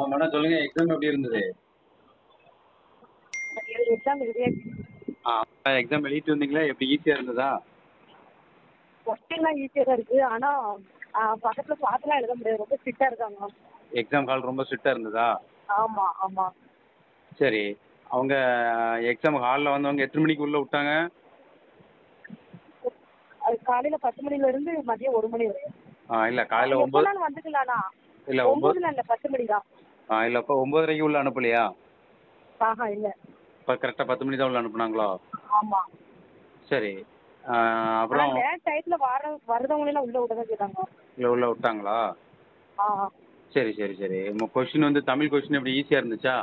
Madam சொல்லுங்க exam எப்படி இருந்தது எக்ஸாம் எழுதியே ஆ எக்ஸாம் எழுதிட்டு வந்தீங்களா எப்படி ஈஸியாக இருந்ததா கொஸ்டின்லாம் ஈஸியாக தான் இருக்குது ஆனால் பக்கத்தில் பார்த்துலாம் எழுத முடியாது ரொம்ப ஸ்ட்ரிக்டாக இருக்காங்க எக்ஸாம் கால் ரொம்ப ஸ்ட்ரிக்டாக இருந்ததா ஆமாம் ஆமாம் சரி அவங்க எக்ஸாம் ஹாலில் வந்தவங்க எத்தனை மணிக்கு உள்ளே விட்டாங்க அது காலையில் பத்து மணிலேருந்து மதியம் ஒரு மணி வரையும் ஆ இல்லை காலையில் ஒம்பது எப்போனாலும் வந்துக்கலாம்ண்ணா இல்லை ஒம்பது ஒம்பதுல இல்லை பத்து மணி தான் ஆ இல்லை இப்போ ஒம்பதரைக்கு உள்ள அனுப்பலையா ஆஹா இல்லை இப்போ கரெக்டாக பத்து மணி தான் உள்ள அனுப்புனாங்களோ ஆமாம் சரி ஆ, அப்புறம் அப்புறம் லேட் டயத்தில் வர வரதவங்களெல்லாம் உள்ளே விட தான் கேட்டாங்க இல்லை உள்ள விட்டாங்களா ஆ சரி சரி சரி உங்கள் கொஷின் வந்து தமிழ் கொஷின் எப்படி ஈஸியாக இருந்துச்சா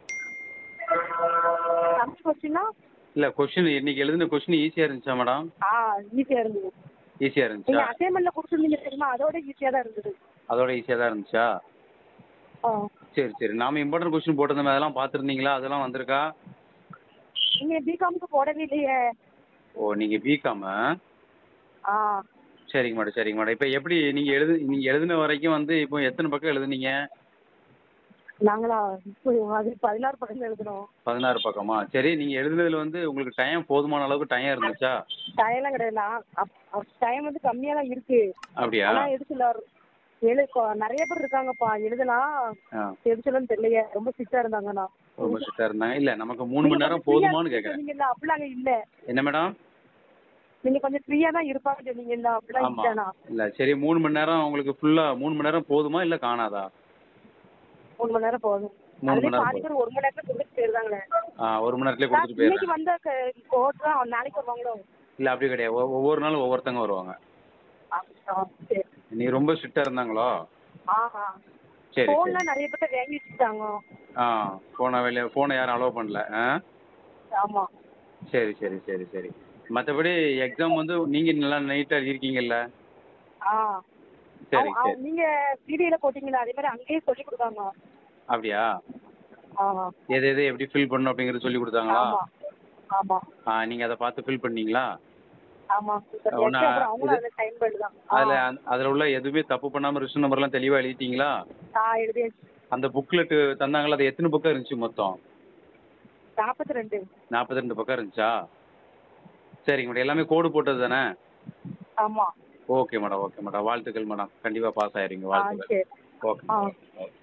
தமிழ் கொஸ்டின்னா இல்லை கொஷின் இன்னைக்கு எழுதின கொஷின் ஈஸியாக இருந்துச்சா மேடம் ஆ ஈஸியாக இருந்தது ஈஸியாக நீங்கள் இருந்துச்சா அசைன்மெண்ட்டில் கொடுத்துருந்தீங்க தெரியுமா அதோட ஈஸியாக தான் இருந்தது அதோட ஈஸியாக தான் இருந்துச்சா ஆ சரி சரி நாம இம்பார்ட்டன்ட் கொஸ்டின் போட்டிருந்தோமே அதெல்லாம் பார்த்துருந்தீங்களா அதெல்லாம் வந்திருக்கா நீங்கள் பிகாமுக்கு போடவே இல்லையே ஓ நீங்கள் பிகாமு ஆ சரிங்க மேடம் சரிங்க மேடம் இப்போ எப்படி நீங்கள் எழுது நீங்கள் எழுதின வரைக்கும் வந்து இப்போ எத்தனை பக்கம் எழுதுனீங்க நாங்களா இப்போ அது பதினாறு பக்கம் எழுதணும் பதினாறு பக்கமா சரி நீங்கள் எழுதுனதுல வந்து உங்களுக்கு டைம் போதுமான அளவுக்கு டைம் இருந்துச்சா டைம்லாம் கிடையாது நான் டைம் வந்து கம்மியாக தான் இருக்கு அப்படியா ஆனால் எதுக்குல எழு கொ- நிறைய பேர் இருக்காங்கப்பா எழுதலாம் ஆ எதுச்சலும் தெரியலையே ரொம்ப ஸ்ட்ரிக்டாக இருந்தாங்கண்ணா ரொம்ப ஸ்ட்ரிக்டாக இருந்தாங்க இல்லை நமக்கு மூணு மணி நேரம் போதுமான்னு கேட்குறேன் சொன்னீங்கல்ல அப்படிலாம் இல்லை என்ன மேடம் நீங்க கொஞ்சம் ஃப்ரீயாக தான் இருப்பாங்க சொன்னீங்கல்ல அப்படிலாம் ஆமாம் இல்லைண்ணா இல்லை சரி மூணு மணி நேரம் உங்களுக்கு ஃபுல்லாக மூணு மணி நேரம் போதுமா இல்லை காணாதா மூணு மணி நேரம் போதும் மூணு மணி அதுலேயும் நேரம் பாதி பேர் ஒரு மணி நேரத்தில் கொடுத்துட்டு போயிருந்தாங்களே ஆ ஒரு மணி நேரத்துலேயே நான் கொடுத்துட்டு இன்னைக்கு போயிடுறேன் வந்த கோட் தான் நாளைக்கு வருவாங்களோ இல்லை அப்படி கிடையாது ஒ- ஒவ்வொரு நாளும் ஒவ்வொருத்தங்க வருவாங்க ஆ, ஆ, சரி நீ ரொம்ப ஸ்ட்ரிக்டாக இருந்தாங்களோ ஆஹா சரி சரி ஃபோன்லாம் நிறைய பேர்ட்ட வாங்கி வச்சுட்டாங்க ஆ ஃபோனை வெளியே ஃபோனை யாரும் அலோவ் பண்ணல ஆ ஆமா சரி சரி சரி சரி மற்றபடி எக்ஸாம் வந்து நீங்கள் நல்லா நீட்டாக இருக்கீங்கல்ல ஆ சரி அவ- அவ- சரி நீங்க சிடியில போட்டீங்களா அதே மாதிரி அங்கேயே சொல்லி கொடுத்தாங்க அப்படியா ஆமா எது எது எப்படி ஃபில் பண்ணணும் அப்படிங்கிறது சொல்லி கொடுத்தாங்களா ஆமா ஆமா ஆ நீங்கள் அதை பார்த்து ஃபில் பண்ணீங்களா ஆமா super. அவனா- next அப்புறம் அவங்களும் இது- அதுல டைம் பண்ணி தான் ஆ. அதில் அதில் உள்ள எதுவுமே தப்பு பண்ணாமல் ரிஷன் நம்பர்லாம் தெளிவாக எழுதிட்டீங்களா ஆ எழுதி அந்த புக்லெட்டு தந்தாங்களா அது எத்தனை பக்கம் இருந்துச்சு மொத்தம் நாற்பத்தி ரெண்டு நாற்பத்தி ரெண்டு பக்கம் இருந்துச்சா சரிங்க மேடம் எல்லாமே கோடு போட்டது தானே ஆமா ஓகே மேடம் ஓகே மேடம் வாழ்த்துக்கள் மேடம் கண்டிப்பாக பாஸ் ஆயிருங்க ஆ வாழ்த்துக்கள் சரி ஓகே ஆ ஓகே